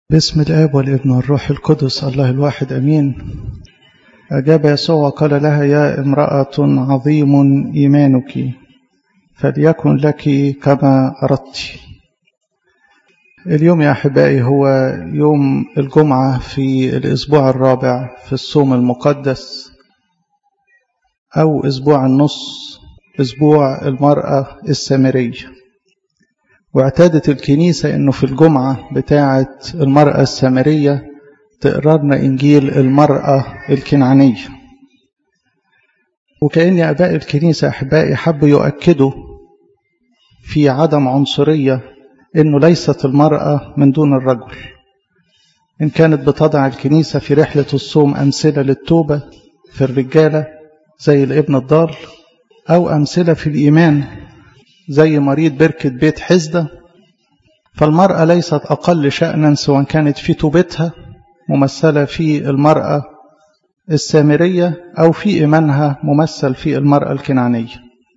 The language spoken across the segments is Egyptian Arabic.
باسم الآب والابن والروح القدس الله الواحد أمين أجاب يسوع وقال لها يا امرأة عظيم إيمانك فليكن لك كما أردت اليوم يا أحبائي هو يوم الجمعة في الأسبوع الرابع في الصوم المقدس أو أسبوع النص أسبوع المرأة السامرية واعتادت الكنيسة أنه في الجمعة بتاعة المرأة السامرية تقررنا إنجيل المرأة الكنعانية وكأن أباء الكنيسة أحبائي حبوا يؤكدوا في عدم عنصرية أنه ليست المرأة من دون الرجل إن كانت بتضع الكنيسة في رحلة الصوم أمثلة للتوبة في الرجالة زي الابن الضال أو أمثلة في الإيمان زي مريض بركة بيت حزدة فالمرأة ليست أقل شأنا سواء كانت في توبتها ممثلة في المرأة السامرية أو في إيمانها ممثل في المرأة الكنعانية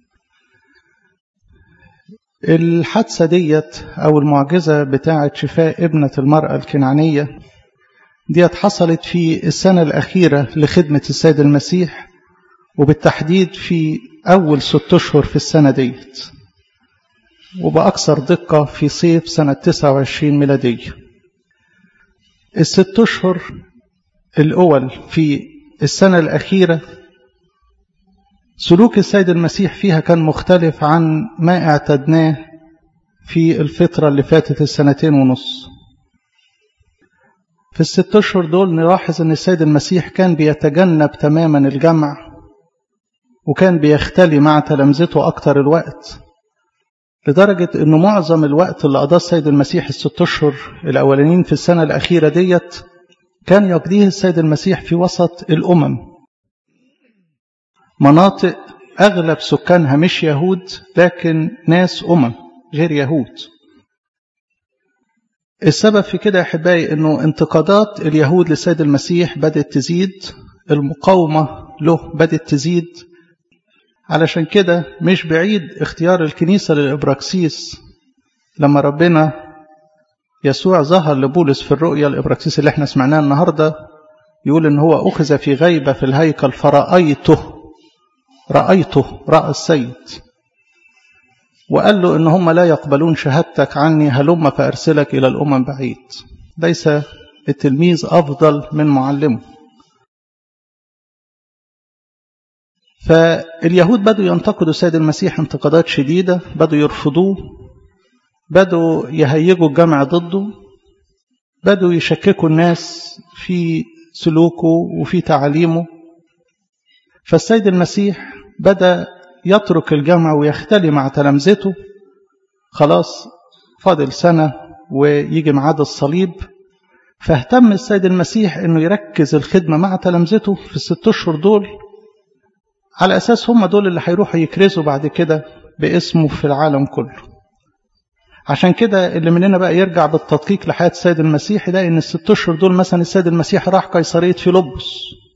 الحادثة ديت أو المعجزة بتاعة شفاء ابنة المرأة الكنعانية ديت حصلت في السنة الأخيرة لخدمة السيد المسيح وبالتحديد في أول ست أشهر في السنة ديت وبأكثر دقة في صيف سنة 29 ميلادية الست أشهر الأول في السنة الأخيرة سلوك السيد المسيح فيها كان مختلف عن ما اعتدناه في الفترة اللي فاتت السنتين ونص في الست أشهر دول نلاحظ أن السيد المسيح كان بيتجنب تماما الجمع وكان بيختلي مع تلامذته أكتر الوقت لدرجة أنه معظم الوقت اللي قضاه السيد المسيح الست أشهر الأولانيين في السنة الأخيرة ديت كان يقضيه السيد المسيح في وسط الأمم مناطق أغلب سكانها مش يهود لكن ناس أمم غير يهود السبب في كده يا أحبائي أنه انتقادات اليهود للسيد المسيح بدأت تزيد المقاومة له بدأت تزيد علشان كده مش بعيد اختيار الكنيسة للإبراكسيس لما ربنا يسوع ظهر لبولس في الرؤيا الإبراكسيس اللي احنا سمعناها النهاردة يقول ان هو أخذ في غيبة في الهيكل فرأيته رأيته رأى السيد وقال له ان هم لا يقبلون شهادتك عني هلم فأرسلك إلى الأمم بعيد ليس التلميذ أفضل من معلمه فاليهود بدوا ينتقدوا السيد المسيح انتقادات شديدة بدوا يرفضوه بدوا يهيجوا الجمع ضده بدوا يشككوا الناس في سلوكه وفي تعاليمه فالسيد المسيح بدأ يترك الجمع ويختلي مع تلامذته خلاص فاضل سنة ويجي ميعاد الصليب فاهتم السيد المسيح انه يركز الخدمة مع تلامذته في الست اشهر دول على أساس هم دول اللي هيروحوا يكرزوا بعد كده باسمه في العالم كله عشان كده اللي مننا بقى يرجع بالتدقيق لحياة السيد المسيح يلاقي ان الست اشهر دول مثلا السيد المسيح راح قيصرية فيلبس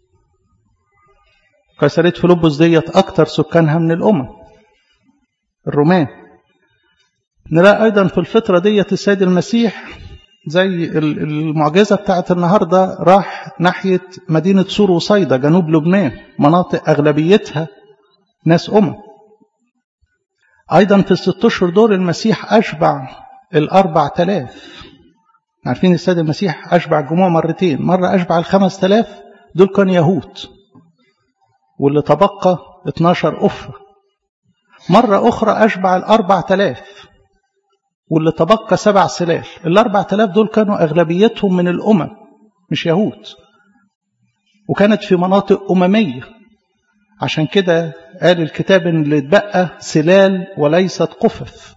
قيصرية فيلبس ديت أكتر سكانها من الأمم الرومان نلاقي أيضا في الفترة ديت السيد المسيح زي المعجزة بتاعت النهاردة راح ناحية مدينة سور وصيدا جنوب لبنان مناطق أغلبيتها ناس أمم أيضا في الست أشهر دول المسيح أشبع الأربع تلاف عارفين السيد المسيح أشبع الجموع مرتين مرة أشبع الخمس تلاف دول كانوا يهود واللي تبقى 12 أفة مرة أخرى أشبع الأربع تلاف واللي تبقى سبع سلال الأربع تلاف دول كانوا أغلبيتهم من الأمم مش يهود وكانت في مناطق أممية عشان كده قال الكتاب إن اللي اتبقى سلال وليست قفف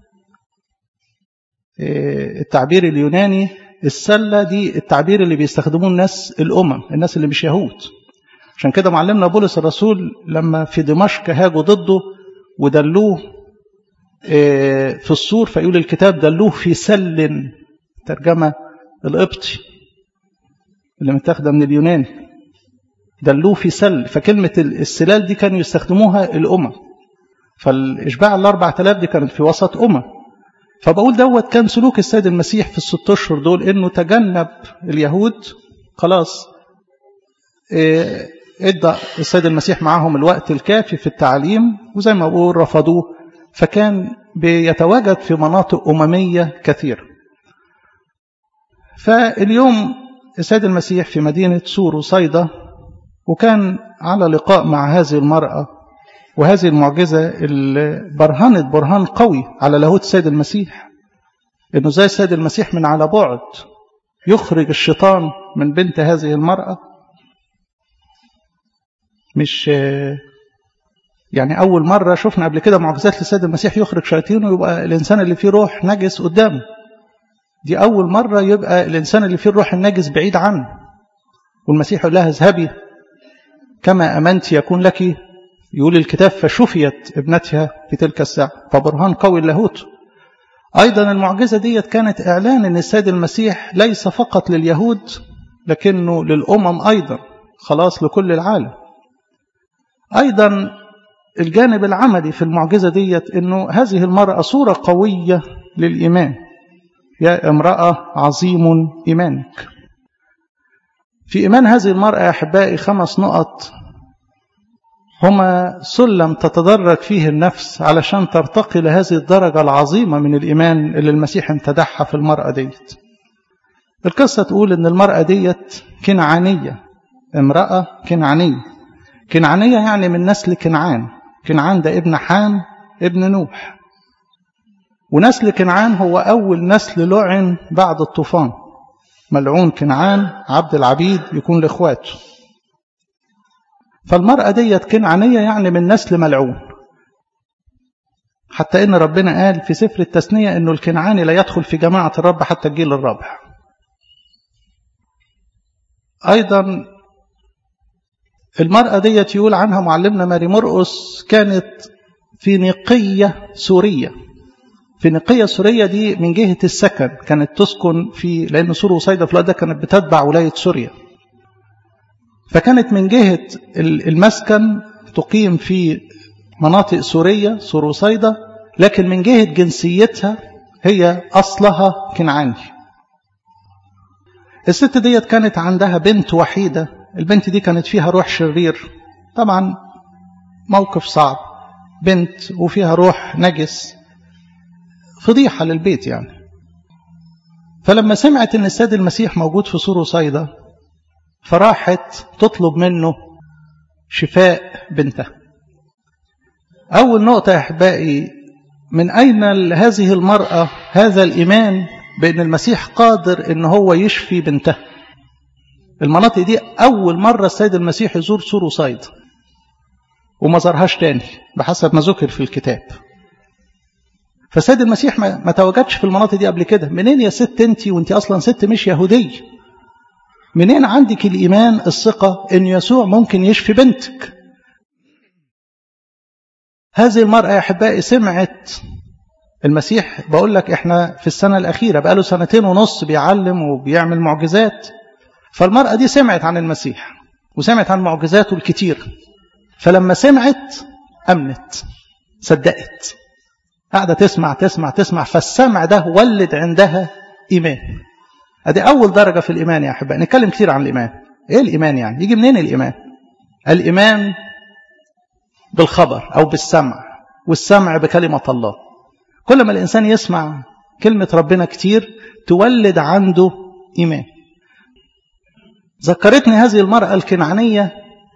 التعبير اليوناني السلة دي التعبير اللي بيستخدموه الناس الأمم الناس اللي مش يهود عشان كده معلمنا بولس الرسول لما في دمشق هاجوا ضده ودلوه في السور فيقول الكتاب دلوه في سل ترجمة القبطي اللي متاخدة من اليوناني دلوه في سل فكلمة السلال دي كانوا يستخدموها الأمم فالإشباع الأربع تلاف دي كانت في وسط أمم فبقول دوت كان سلوك السيد المسيح في الست اشهر دول انه تجنب اليهود خلاص ادى السيد المسيح معاهم الوقت الكافي في التعليم وزي ما بقول رفضوه فكان بيتواجد في مناطق أممية كثيرة فاليوم السيد المسيح في مدينة سور وصيدا وكان على لقاء مع هذه المرأة وهذه المعجزة اللي برهنت برهان قوي على لاهوت السيد المسيح انه زي السيد المسيح من على بعد يخرج الشيطان من بنت هذه المرأة مش يعني أول مرة شفنا قبل كده معجزات للسيد المسيح يخرج شياطين ويبقى الإنسان اللي فيه روح نجس قدامه دي أول مرة يبقى الإنسان اللي فيه الروح النجس بعيد عنه والمسيح يقول لها اذهبي كما أمنت يكون لك يقول الكتاب فشفيت ابنتها في تلك الساعة فبرهان قوي اللاهوت أيضا المعجزة ديت كانت إعلان أن السيد المسيح ليس فقط لليهود لكنه للأمم أيضا خلاص لكل العالم أيضا الجانب العملي في المعجزة ديت أنه هذه المرأة صورة قوية للإيمان يا امرأة عظيم إيمانك في إيمان هذه المرأة يا أحبائي خمس نقط هما سلم تتدرج فيه النفس علشان ترتقي لهذه الدرجة العظيمة من الإيمان اللي المسيح امتدحها في المرأة ديت القصة تقول أن المرأة ديت كنعانية امرأة كنعانية كنعانية يعني من نسل كنعان كنعان ده ابن حام ابن نوح ونسل كنعان هو أول نسل لعن بعد الطوفان ملعون كنعان عبد العبيد يكون لإخواته فالمرأة ديت كنعانية يعني من نسل ملعون حتى إن ربنا قال في سفر التثنية إنه الكنعاني لا يدخل في جماعة الرب حتى الجيل الرابع أيضا المرأة ديت يقول عنها معلمنا ماري مرقس كانت في نقية سورية في نقية سورية دي من جهة السكن كانت تسكن في لأن سور وصيدا في الوقت ده كانت بتتبع ولاية سوريا فكانت من جهة المسكن تقيم في مناطق سورية سور وصيدا لكن من جهة جنسيتها هي أصلها كنعاني الست ديت كانت عندها بنت وحيدة البنت دي كانت فيها روح شرير طبعا موقف صعب بنت وفيها روح نجس فضيحة للبيت يعني فلما سمعت ان السيد المسيح موجود في سور وصيدا فراحت تطلب منه شفاء بنتها أول نقطة يا أحبائي من أين هذه المرأة هذا الإيمان بأن المسيح قادر أن هو يشفي بنتها المناطق دي أول مرة السيد المسيح يزور سور وصيد وما زارهاش تاني بحسب ما ذكر في الكتاب فالسيد المسيح ما, ما تواجدش في المناطق دي قبل كده منين يا ست انت وانت اصلا ست مش يهوديه منين عندك الإيمان الثقة أن يسوع ممكن يشفي بنتك هذه المرأة يا أحبائي سمعت المسيح بقول لك إحنا في السنة الأخيرة بقاله سنتين ونص بيعلم وبيعمل معجزات فالمرأة دي سمعت عن المسيح وسمعت عن معجزاته الكتير فلما سمعت أمنت صدقت قاعدة تسمع تسمع تسمع فالسمع ده ولد عندها إيمان ادي اول درجه في الايمان يا احبائي نتكلم كتير عن الايمان ايه الايمان يعني يجي منين الايمان الايمان بالخبر او بالسمع والسمع بكلمه الله كل ما الانسان يسمع كلمه ربنا كتير تولد عنده ايمان ذكرتني هذه المراه الكنعانيه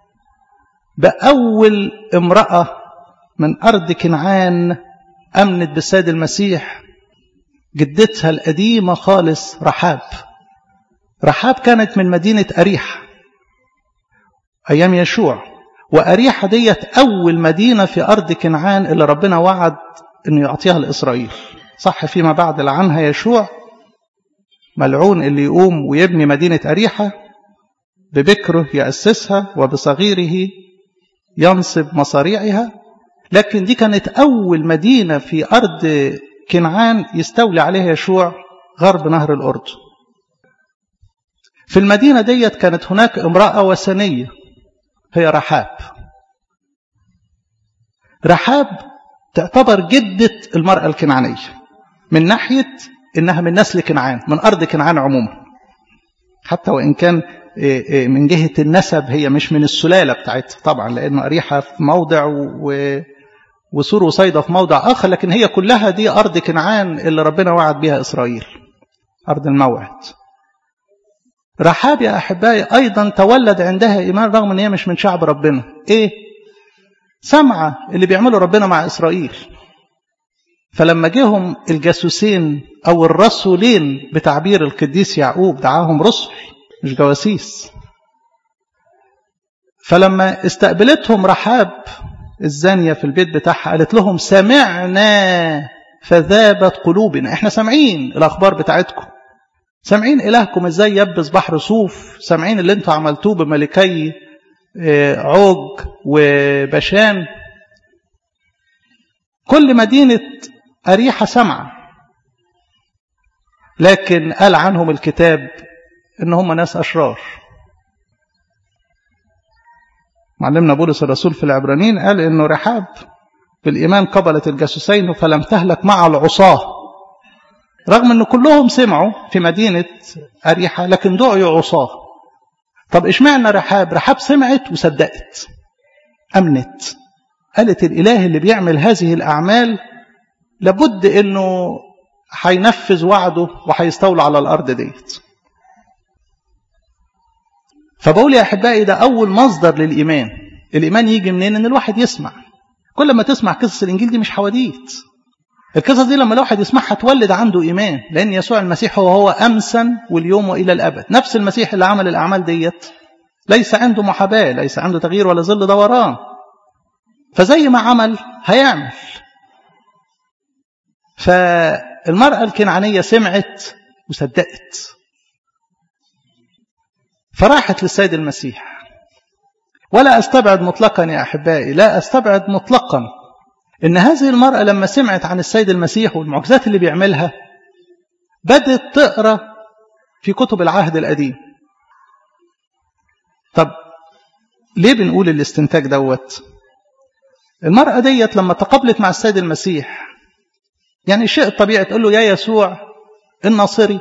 باول امراه من ارض كنعان امنت بالسيد المسيح جدتها القديمة خالص رحاب رحاب كانت من مدينة أريحة أيام يشوع وأريحة ديت أول مدينة في أرض كنعان اللي ربنا وعد أنه يعطيها لإسرائيل صح فيما بعد لعنها يشوع ملعون اللي يقوم ويبني مدينة أريحة ببكره يأسسها وبصغيره ينصب مصاريعها لكن دي كانت أول مدينة في أرض كنعان يستولي عليها يشوع غرب نهر الأردن في المدينة ديت كانت هناك امرأة وثنية هي رحاب رحاب تعتبر جدة المرأة الكنعانية من ناحية إنها من نسل كنعان من أرض كنعان عموما حتى وإن كان من جهة النسب هي مش من السلالة بتاعتها طبعا لأن أريحة في موضع و... وسور وصيدا في موضع آخر لكن هي كلها دي أرض كنعان اللي ربنا وعد بها إسرائيل أرض الموعد رحاب يا أحبائي أيضا تولد عندها إيمان رغم أن هي مش من شعب ربنا إيه؟ سمعة اللي بيعمله ربنا مع إسرائيل فلما جيهم الجاسوسين أو الرسولين بتعبير القديس يعقوب دعاهم رسل مش جواسيس فلما استقبلتهم رحاب الزانية في البيت بتاعها قالت لهم سمعنا فذابت قلوبنا احنا سامعين الأخبار بتاعتكم سامعين إلهكم ازاي يبس بحر صوف سامعين اللي انتوا عملتوه بملكي عوج وبشان كل مدينة أريحة سمع لكن قال عنهم الكتاب ان هم ناس أشرار معلمنا بولس الرسول في العبرانيين قال انه رحاب بالإيمان قبلت الجاسوسين فلم تهلك مع العصاه رغم ان كلهم سمعوا في مدينة أريحة لكن دعوا عصاه طب اشمعنى رحاب رحاب سمعت وصدقت أمنت قالت الإله اللي بيعمل هذه الأعمال لابد انه هينفذ وعده وهيستولى على الأرض ديت فبقول يا أحبائي ده أول مصدر للإيمان الإيمان يجي منين إن الواحد يسمع كل ما تسمع قصص الإنجيل دي مش حواديت القصص دي لما الواحد يسمعها تولد عنده إيمان لأن يسوع المسيح هو هو أمسا واليوم وإلى الأبد نفس المسيح اللي عمل الأعمال ديت ليس عنده محاباة ليس عنده تغيير ولا ظل دوران فزي ما عمل هيعمل فالمرأة الكنعانية سمعت وصدقت فراحت للسيد المسيح ولا أستبعد مطلقا يا أحبائي لا أستبعد مطلقا إن هذه المرأة لما سمعت عن السيد المسيح والمعجزات اللي بيعملها بدأت تقرأ في كتب العهد القديم طب ليه بنقول الاستنتاج دوت المرأة ديت لما تقابلت مع السيد المسيح يعني شيء الطبيعي تقول له يا يسوع الناصري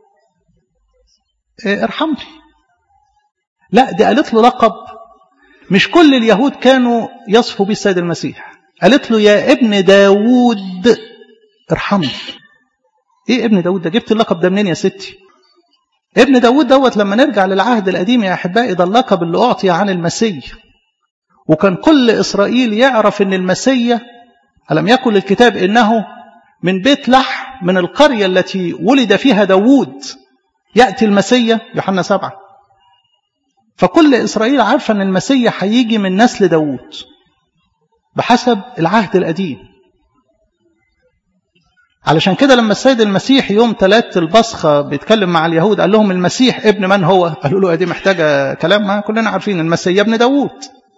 ارحمني لا دي قالت له لقب مش كل اليهود كانوا يصفوا به السيد المسيح قالت له يا ابن داوود ارحمني ايه ابن داوود ده جبت اللقب ده منين يا ستي ابن داوود دوت لما نرجع للعهد القديم يا احبائي ده اللقب اللي اعطي عن المسيح وكان كل اسرائيل يعرف ان المسيح الم يكن الكتاب انه من بيت لح من القريه التي ولد فيها داوود ياتي المسيح يوحنا سبعه فكل إسرائيل عارفة أن المسيح هيجي من نسل داوود بحسب العهد القديم علشان كده لما السيد المسيح يوم ثلاث البصخة بيتكلم مع اليهود قال لهم المسيح ابن من هو قالوا له دي محتاجة كلام ما كلنا عارفين المسيح ابن داوود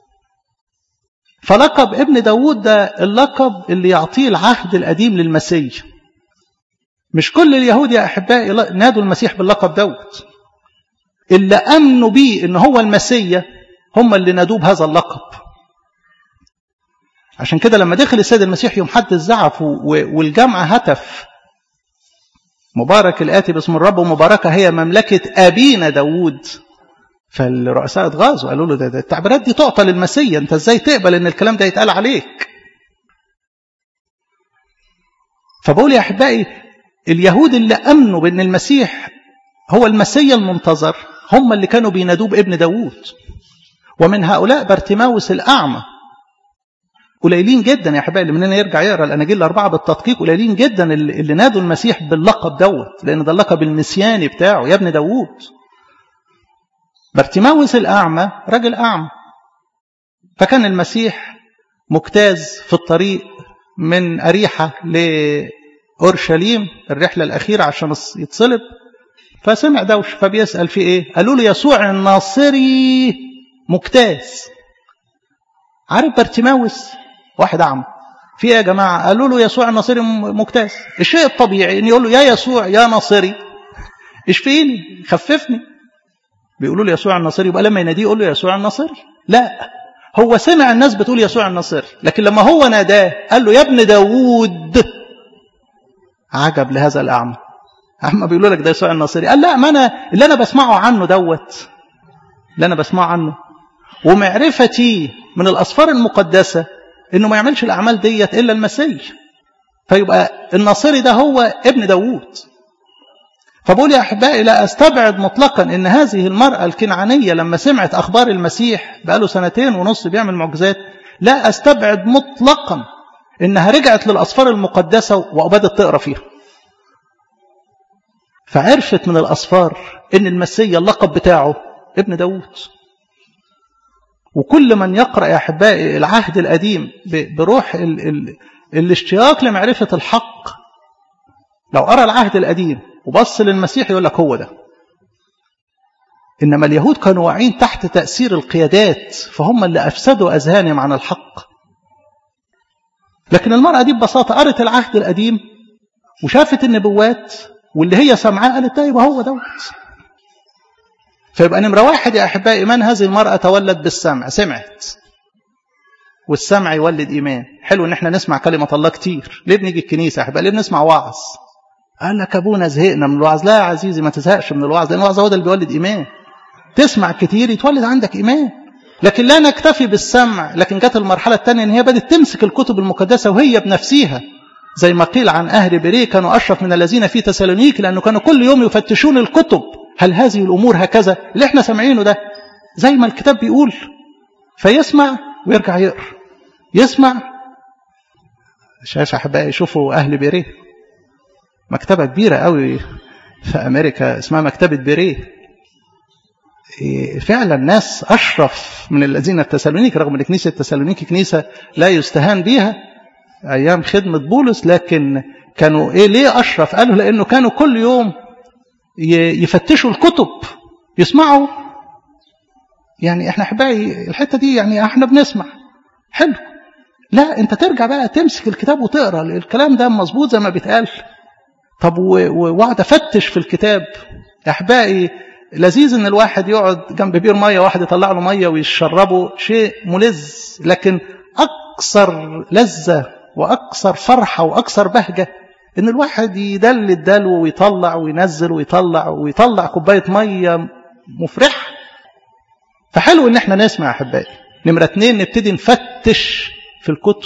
فلقب ابن داوود ده اللقب اللي يعطيه العهد القديم للمسيح مش كل اليهود يا أحبائي نادوا المسيح باللقب دوت اللي أمنوا بيه إن هو المسيا هم اللي نادوه بهذا اللقب عشان كده لما دخل السيد المسيح يوم حد الزعف والجمع هتف مبارك الآتي باسم الرب ومباركة هي مملكة أبينا داوود فالرؤساء اتغاظوا قالوا له ده, ده التعبيرات دي تعطى للمسيا انت ازاي تقبل ان الكلام ده يتقال عليك فبقول يا احبائي اليهود اللي امنوا بان المسيح هو المسيا المنتظر هم اللي كانوا بينادوه بابن داوود ومن هؤلاء بارتيماوس الأعمى قليلين جدا يا حبايبي اللي مننا يرجع يقرا الاناجيل الاربعه بالتدقيق قليلين جدا اللي نادوا المسيح باللقب دوت لان ده اللقب المسياني بتاعه يا ابن داوود بارتيماوس الاعمى راجل اعمى فكان المسيح مجتاز في الطريق من اريحه لاورشليم الرحله الاخيره عشان يتصلب فسمع دوش فبيسال في ايه قالوا له يسوع الناصري مجتاز عارف بارتيماوس واحد أعمى في ايه يا جماعة قالوا له يسوع الناصري مجتاز الشيء الطبيعي ان يقول له يا يسوع يا ناصري اشفيني خففني بيقولوا له يسوع الناصري يبقى لما يناديه يقول له يسوع الناصري لا هو سمع الناس بتقول يسوع الناصري لكن لما هو ناداه قال له يا ابن داوود عجب لهذا الأعمى أما بيقولوا لك ده يسوع الناصري قال لا ما أنا اللي أنا بسمعه عنه دوت اللي أنا بسمعه عنه ومعرفتي من الأسفار المقدسة إنه ما يعملش الأعمال ديت إلا المسيح فيبقى الناصري ده هو ابن داوود فبقول يا أحبائي لا أستبعد مطلقا إن هذه المرأة الكنعانية لما سمعت أخبار المسيح بقاله سنتين ونص بيعمل معجزات لا أستبعد مطلقا إنها رجعت للأسفار المقدسة وأبدت تقرأ فيها فعرفت من الأسفار إن المسيح اللقب بتاعه ابن داوود وكل من يقرأ يا أحبائي العهد القديم بروح ال ال الاشتياق لمعرفة الحق لو قرأ العهد القديم وبص للمسيح يقول لك هو ده إنما اليهود كانوا واعيين تحت تأثير القيادات فهم اللي أفسدوا أذهانهم عن الحق لكن المرأة دي ببساطة قرأت العهد القديم وشافت النبوات واللي هي سمعاه قالت ده يبقى هو دوت فيبقى نمرة واحد يا أحبائي إيمان هذه المرأة تولد بالسمع سمعت والسمع يولد إيمان حلو إن احنا نسمع كلمة الله كتير ليه بنيجي الكنيسة يا أحبائي ليه بنسمع وعظ قال لك أبونا زهقنا من الوعظ لا يا عزيزي ما تزهقش من الوعظ لأن الوعظ هو ده اللي بيولد إيمان تسمع كتير يتولد عندك إيمان لكن لا نكتفي بالسمع لكن جت المرحلة الثانية إن هي بدأت تمسك الكتب المقدسة وهي بنفسها زي ما قيل عن أهل بريه كانوا أشرف من الذين في تسالونيك لأنه كانوا كل يوم يفتشون الكتب هل هذه الأمور هكذا اللي احنا سامعينه ده زي ما الكتاب بيقول فيسمع ويرجع يقرأ يسمع شايف أحبائي يشوفوا أهل بيريه مكتبة كبيرة قوي في أمريكا اسمها مكتبة بيريه فعلا ناس أشرف من الذين التسالونيك رغم أن كنيسة التسالونيك كنيسة لا يستهان بها أيام خدمة بولس لكن كانوا إيه ليه أشرف قالوا لأنه كانوا كل يوم يفتشوا الكتب يسمعوا يعني احنا احبائي الحته دي يعني احنا بنسمع حلو لا انت ترجع بقى تمسك الكتاب وتقرا الكلام ده مظبوط زي ما بيتقال طب واقعد افتش في الكتاب يا احبائي لذيذ ان الواحد يقعد جنب بير ميه واحد يطلع له ميه ويشربه شيء ملذ لكن اكثر لذه واكثر فرحه واكثر بهجه ان الواحد يدل الدلو ويطلع وينزل ويطلع ويطلع كوبايه ميه مفرحه فحلو ان احنا نسمع يا احبائي نمره اتنين نبتدي نفتش في الكتب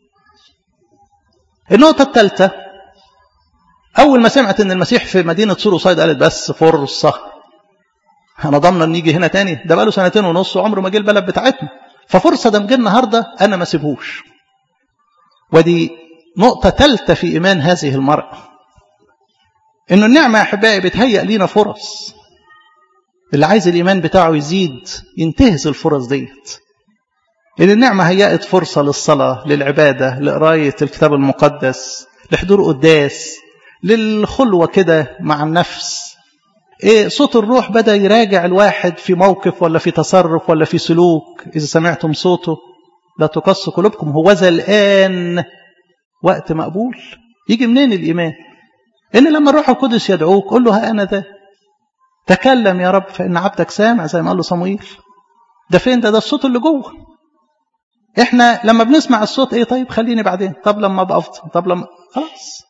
النقطه الثالثه اول ما سمعت ان المسيح في مدينه سور وصيد قالت بس فرصه انا ضامنه ان يجي هنا تاني ده بقاله سنتين ونص وعمره ما جه البلد بتاعتنا ففرصه ده جه النهارده انا ما سيبهوش ودي نقطة ثالثة في إيمان هذه المرأة إنه النعمة يا أحبائي بتهيأ لينا فرص اللي عايز الإيمان بتاعه يزيد ينتهز الفرص ديت إن النعمة هيأت فرصة للصلاة للعبادة لقراية الكتاب المقدس لحضور قداس للخلوة كده مع النفس إيه صوت الروح بدأ يراجع الواحد في موقف ولا في تصرف ولا في سلوك إذا سمعتم صوته لا تقص قلوبكم هو ذا الآن وقت مقبول يجي منين الإيمان إن لما الروح القدس يدعوك قل له ها أنا ذا تكلم يا رب فإن عبدك سامع زي ما قال له صمويل ده فين ده ده الصوت اللي جوه احنا لما بنسمع الصوت ايه طيب خليني بعدين طب لما ابقى افضل طب لما خلاص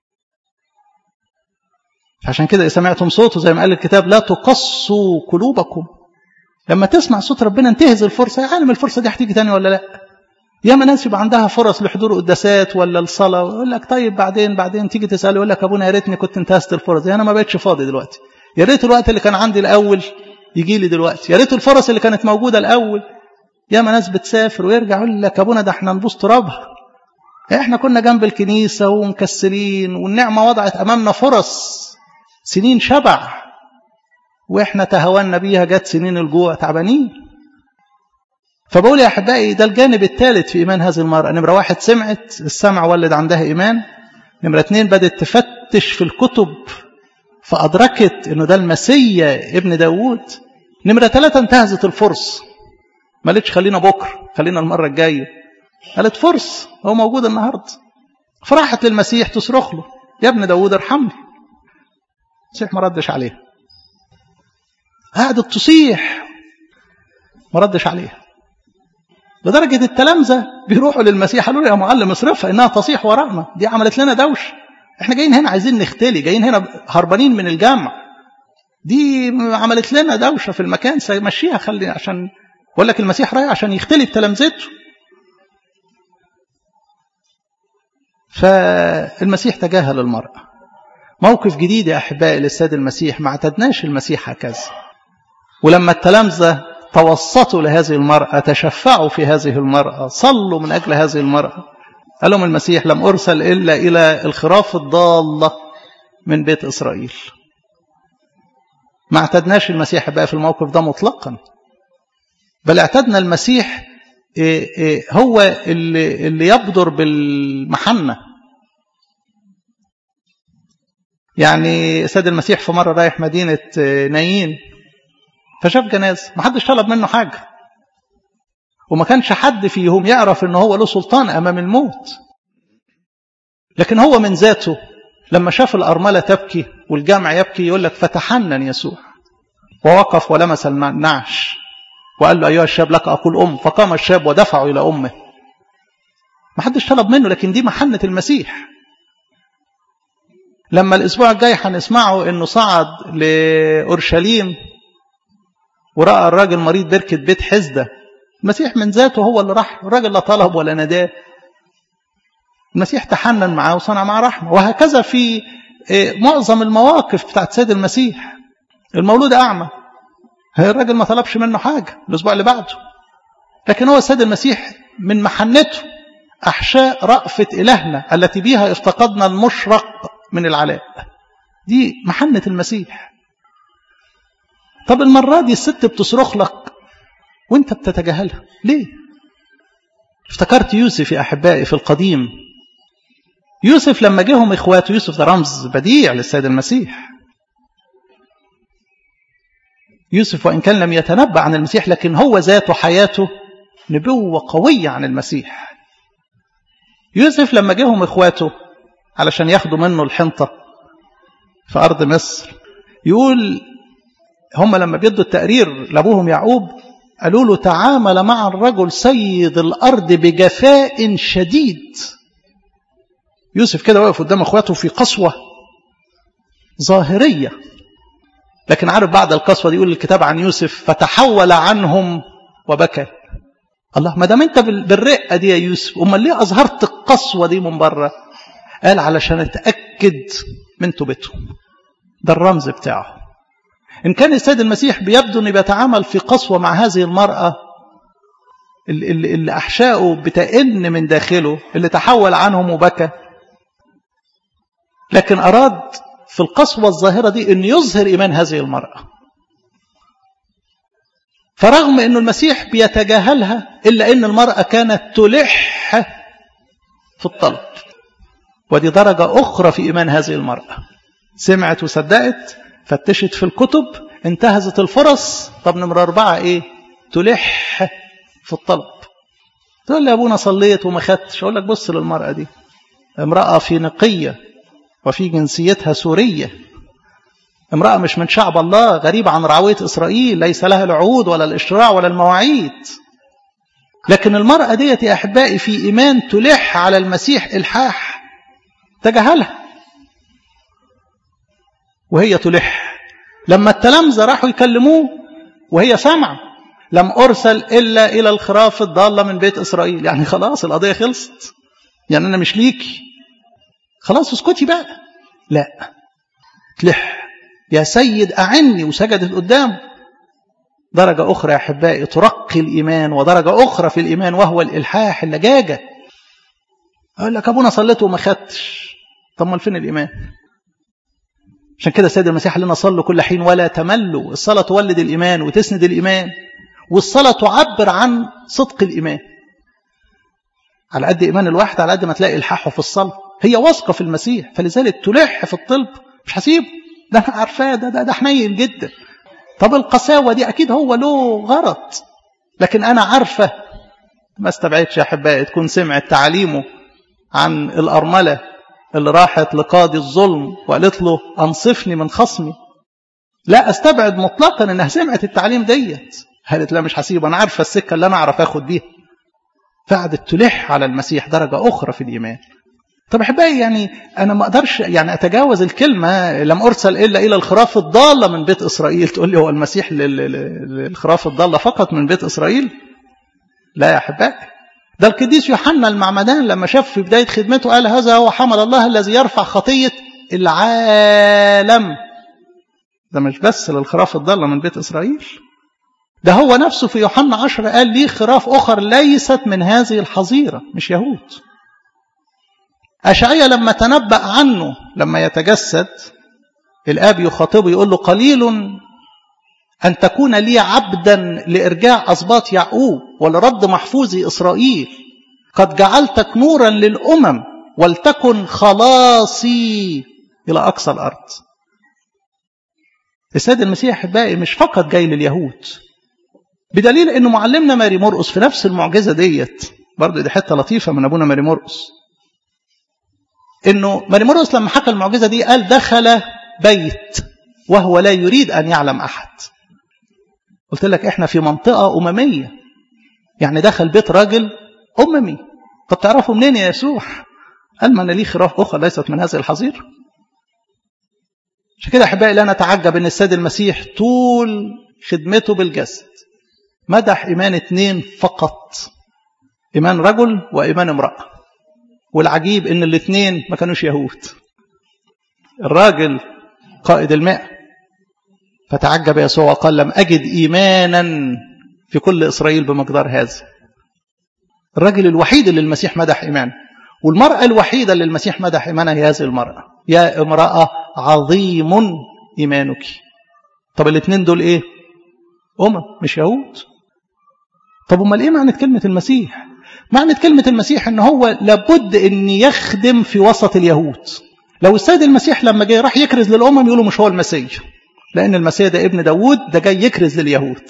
عشان كده سمعتم صوته زي ما قال الكتاب لا تقصوا قلوبكم لما تسمع صوت ربنا انتهز الفرصه يا عالم الفرصه دي هتيجي تاني ولا لا ياما ناس يبقى عندها فرص لحضور قداسات ولا الصلاه ويقول لك طيب بعدين بعدين تيجي تساله يقول لك ابونا يا ريتني كنت انتهزت الفرص دي انا ما بقتش فاضي دلوقتي يا ريت الوقت اللي كان عندي الاول يجي لي دلوقتي يا ريت الفرص اللي كانت موجوده الاول ياما ناس بتسافر ويرجع يقول لك ابونا ده احنا نبوس ترابها احنا كنا جنب الكنيسه ومكسلين والنعمه وضعت امامنا فرص سنين شبع واحنا تهاونا بيها جت سنين الجوع تعبانين فبقول يا احبائي ده الجانب الثالث في ايمان هذه المراه نمره واحد سمعت السمع ولد عندها ايمان نمره اثنين بدات تفتش في الكتب فادركت انه ده المسيا ابن داوود نمره ثلاثه انتهزت الفرصه ما قالتش خلينا بكره خلينا المره الجايه قالت فرصه هو موجود النهارده فراحت للمسيح تصرخ له يا ابن داوود ارحمني المسيح ما ردش عليها قعدت تصيح ما ردش عليها لدرجة التلامذة بيروحوا للمسيح قالوا له يا معلم اصرفها إنها تصيح وراءنا دي عملت لنا دوش احنا جايين هنا عايزين نختلي جايين هنا هربانين من الجامع دي عملت لنا دوشه في المكان سيمشيها خلي عشان بقول لك المسيح رايح عشان يختلي بتلامذته فالمسيح تجاهل المرأة موقف جديد يا أحبائي للسيد المسيح ما اعتدناش المسيح هكذا ولما التلامذة توسطوا لهذه المرأة تشفعوا في هذه المرأة صلوا من أجل هذه المرأة قال لهم المسيح لم أرسل إلا إلى الخراف الضالة من بيت إسرائيل ما اعتدناش المسيح بقى في الموقف ده مطلقا بل اعتدنا المسيح هو اللي, اللي يبدر بالمحنة يعني سيد المسيح في مرة رايح مدينة نايين فشاف جنازة ما حدش طلب منه حاجة وما كانش حد فيهم يعرف ان هو له سلطان امام الموت لكن هو من ذاته لما شاف الأرملة تبكي والجامع يبكي يقول لك فتحنن يسوع ووقف ولمس النعش وقال له أيها الشاب لك أقول أم فقام الشاب ودفعه إلى أمه ما حدش طلب منه لكن دي محنة المسيح لما الأسبوع الجاي هنسمعه أنه صعد لأورشليم ورأى الراجل مريض بركة بيت حزدة المسيح من ذاته هو اللي راح الراجل لا طلب ولا نداه المسيح تحنن معاه وصنع معاه رحمة وهكذا في معظم المواقف بتاعت سيد المسيح المولود أعمى الراجل ما طلبش منه حاجة الأسبوع اللي بعده لكن هو السيد المسيح من محنته أحشاء رأفة إلهنا التي بها افتقدنا المشرق من العلاء دي محنة المسيح طب المرة دي الست بتصرخ لك وانت بتتجاهلها ليه افتكرت يوسف يا أحبائي في القديم يوسف لما جهم إخواته يوسف ده رمز بديع للسيد المسيح يوسف وإن كان لم يتنبأ عن المسيح لكن هو ذاته حياته نبوة قوية عن المسيح يوسف لما جهم إخواته علشان ياخدوا منه الحنطة في أرض مصر يقول هم لما بيدوا التقرير لأبوهم يعقوب قالوا له تعامل مع الرجل سيد الأرض بجفاء شديد يوسف كده واقف قدام اخواته في قسوة ظاهرية لكن عارف بعد القسوة دي يقول الكتاب عن يوسف فتحول عنهم وبكى الله ما دام انت بالرقة دي يا يوسف امال ليه اظهرت القسوة دي من بره قال علشان اتأكد من توبتهم ده الرمز بتاعه إن كان السيد المسيح بيبدو أنه بيتعامل في قسوة مع هذه المرأة اللي, اللي أحشاؤه بتئن من داخله اللي تحول عنهم وبكى لكن أراد في القسوة الظاهرة دي أن يظهر إيمان هذه المرأة فرغم أن المسيح بيتجاهلها إلا أن المرأة كانت تلح في الطلب ودي درجة أخرى في إيمان هذه المرأة سمعت وصدقت فتشت في الكتب انتهزت الفرص طب نمرة أربعة إيه تلح في الطلب تقول لي يا أبونا صليت وما خدتش أقول لك بص للمرأة دي امرأة فينيقية وفي جنسيتها سورية امرأة مش من شعب الله غريبة عن رعوية إسرائيل ليس لها العهود ولا الإشراع ولا المواعيد لكن المرأة ديت يا أحبائي في إيمان تلح على المسيح إلحاح تجاهلها وهي تلح لما التلامذة راحوا يكلموه وهي سامعة لم أرسل إلا إلى الخراف الضالة من بيت إسرائيل يعني خلاص القضية خلصت يعني أنا مش ليكي خلاص اسكتي بقى لا تلح يا سيد أعني وسجدت قدامه درجة أخرى يا أحبائي ترقي الإيمان ودرجة أخرى في الإيمان وهو الإلحاح اللجاجة أقول لك أبونا صليت وما خدتش طب ما فين الإيمان عشان كده السيد المسيح لنا صلوا كل حين ولا تملوا الصلاة تولد الإيمان وتسند الإيمان والصلاة تعبر عن صدق الإيمان على قد إيمان الواحد على قد ما تلاقي إلحاحه في الصلاة هي واثقة في المسيح فلذلك تلح في الطلب مش هسيبه ده أنا عارفاه ده ده, ده حنين جدا طب القساوة دي أكيد هو له غرض لكن أنا عارفة ما استبعدش يا أحبائي تكون سمعت تعليمه عن الأرملة اللي راحت لقاضي الظلم وقالت له أنصفني من خصمي لا أستبعد مطلقا أنها سمعت التعليم ديت قالت لا مش هسيبه أنا عارفة السكة اللي أنا أعرف أخد بيها فقعدت تلح على المسيح درجة أخرى في الإيمان طب احبائي يعني انا ما اقدرش يعني اتجاوز الكلمه لم ارسل الا الى الخراف الضاله من بيت اسرائيل تقول لي هو المسيح للخراف الضاله فقط من بيت اسرائيل لا يا احبائي ده القديس يوحنا المعمدان لما شاف في بدايه خدمته قال هذا هو حمل الله الذي يرفع خطيه العالم ده مش بس للخراف الضاله من بيت اسرائيل ده هو نفسه في يوحنا عشرة قال لي خراف أخر ليست من هذه الحظيرة مش يهود أشعية لما تنبأ عنه لما يتجسد الآب يخاطبه يقول له قليل أن تكون لي عبدا لإرجاع أسباط يعقوب ولرد محفوظي إسرائيل قد جعلتك نورا للأمم ولتكن خلاصي إلى أقصى الأرض السيد المسيح أحبائي مش فقط جاي لليهود بدليل أنه معلمنا ماري مرقس في نفس المعجزة ديت برضه دي حتة لطيفة من أبونا ماري مرقس انه ماري مرقس لما حكى المعجزه دي قال دخل بيت وهو لا يريد ان يعلم احد قلت لك احنا في منطقه امميه يعني دخل بيت راجل اممي طب تعرفوا منين يا يسوع قال ما انا لي خراف اخرى ليست من هذه الحظيره عشان كده احبائي لا نتعجب ان السيد المسيح طول خدمته بالجسد مدح ايمان اتنين فقط ايمان رجل وايمان امراه والعجيب ان الاثنين ما كانوش يهود الراجل قائد المئة فتعجب يسوع وقال لم أجد إيمانا في كل إسرائيل بمقدار هذا الراجل الوحيد اللي المسيح مدح إيمانه والمرأة الوحيدة اللي المسيح مدح إيمانها هي هذه المرأة يا امرأة عظيم إيمانك طب الاثنين دول إيه أمم مش يهود طب امال إيه معنى كلمة المسيح معنى كلمة المسيح ان هو لابد ان يخدم في وسط اليهود لو السيد المسيح لما جاي راح يكرز للأمم يقولوا مش هو المسيح لأن المسيح ده ابن داوود ده جاي يكرز لليهود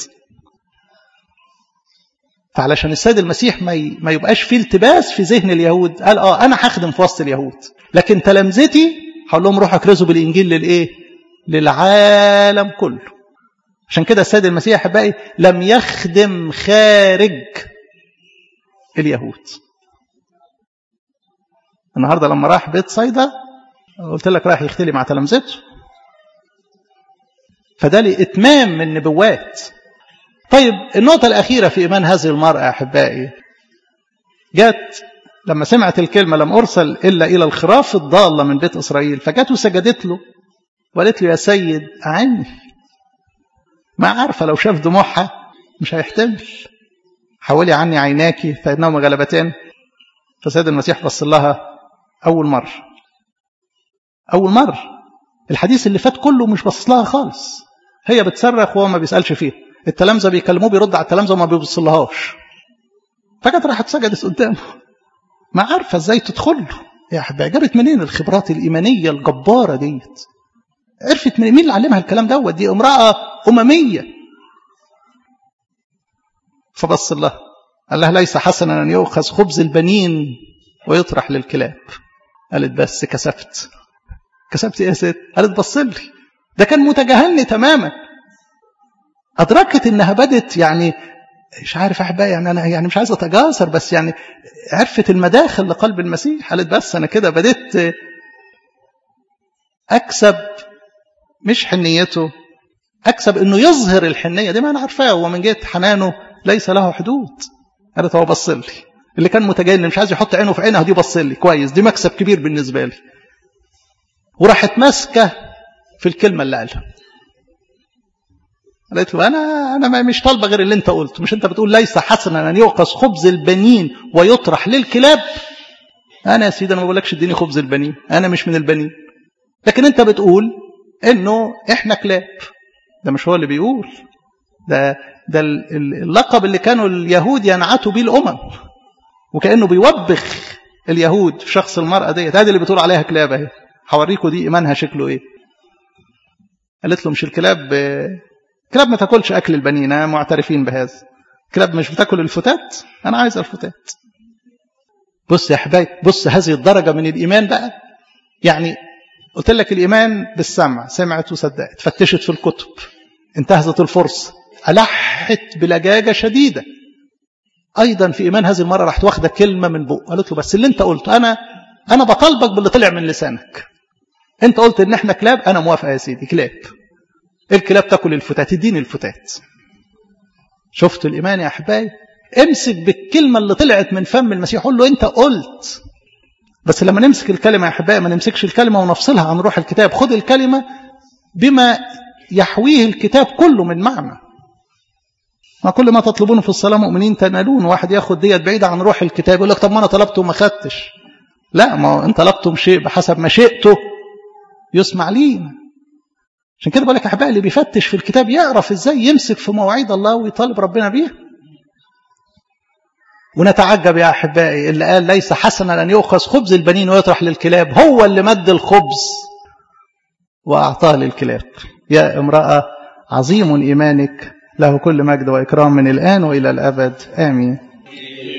فعلشان السيد المسيح ما ما يبقاش فيه التباس في ذهن اليهود قال اه انا هخدم في وسط اليهود لكن تلامذتي هقول لهم روحوا اكرزوا بالانجيل للايه للعالم كله عشان كده السيد المسيح احبائي لم يخدم خارج اليهود النهارده لما راح بيت صيدا قلت لك راح يختلي مع تلامذته فده لإتمام من نبوات طيب النقطة الأخيرة في إيمان هذه المرأة أحبائي جت لما سمعت الكلمة لم أرسل إلا إلى الخراف الضالة من بيت إسرائيل فجت وسجدت له وقالت له يا سيد أعني ما عارفة لو شاف دموعها مش هيحتمل حولي عني عيناك فإنهما غلبتان فسيد المسيح بص لها أول مرة أول مرة الحديث اللي فات كله مش بص لها خالص هي بتصرخ وهو ما بيسألش فيها التلامذة بيكلموه بيرد على التلامذة وما بيبصلهاش فجت راحت سجدت قدامه ما عارفة ازاي تدخل له يا حبايبي جابت منين الخبرات الإيمانية الجبارة ديت عرفت من مين اللي علمها الكلام دوت دي امرأة أممية فبص لها قال لها ليس حسنا أن يؤخذ خبز البنين ويطرح للكلاب قالت بس كسفت كسبت ايه يا ست قالت بص لي ده كان متجاهلني تماما ادركت انها بدت يعني مش عارف احبائي يعني انا يعني مش عايز اتجاسر بس يعني عرفت المداخل لقلب المسيح قالت بس انا كده بديت اكسب مش حنيته اكسب انه يظهر الحنيه دي ما انا عارفاه هو من جهه حنانه ليس له حدود قالت هو بص لي اللي كان متجاهل مش عايز يحط عينه في عينها دي بص لي كويس دي مكسب كبير بالنسبه لي وراحت ماسكه في الكلمه اللي قالها قالت له انا انا مش طالبه غير اللي انت قلته مش انت بتقول ليس حسنا ان يؤخذ خبز البنين ويطرح للكلاب انا يا سيدي انا ما بقولكش اديني خبز البنين انا مش من البنين لكن انت بتقول انه احنا كلاب ده مش هو اللي بيقول ده ده اللقب اللي كانوا اليهود ينعتوا بيه الامم وكانه بيوبخ اليهود في شخص المراه ديت هذه اللي بتقول عليها كلاب اهي هوريكم دي ايمانها شكله ايه قالت له مش الكلاب كلاب ما تاكلش اكل البنين معترفين بهذا كلاب مش بتاكل الفتات انا عايز الفتات بص يا حبايبي بص هذه الدرجه من الايمان بقى يعني قلت لك الايمان بالسمع سمعت وصدقت فتشت في الكتب انتهزت الفرصه الحت بلجاجه شديده ايضا في ايمان هذه المره راحت واخده كلمه من بق قالت له بس اللي انت قلته انا انا بطالبك باللي طلع من لسانك انت قلت ان احنا كلاب انا موافق يا سيدي كلاب الكلاب تاكل الفتات اديني الفتات شفت الايمان يا احبائي امسك بالكلمه اللي طلعت من فم المسيح قول له انت قلت بس لما نمسك الكلمه يا احبائي ما نمسكش الكلمه ونفصلها عن روح الكتاب خد الكلمه بما يحويه الكتاب كله من معنى ما كل ما تطلبونه في الصلاه مؤمنين تنالون واحد ياخد ديت بعيده عن روح الكتاب يقول لك طب ما انا طلبته وما خدتش لا ما هو انت طلبتم شيء بحسب مشيئته يسمع لينا عشان كده بقول لك احبائي اللي بيفتش في الكتاب يعرف ازاي يمسك في مواعيد الله ويطالب ربنا بيها ونتعجب يا احبائي اللي قال ليس حسنا ان يؤخذ خبز البنين ويطرح للكلاب هو اللي مد الخبز واعطاه للكلاب يا امراه عظيم ايمانك له كل مجد واكرام من الان والى الابد امين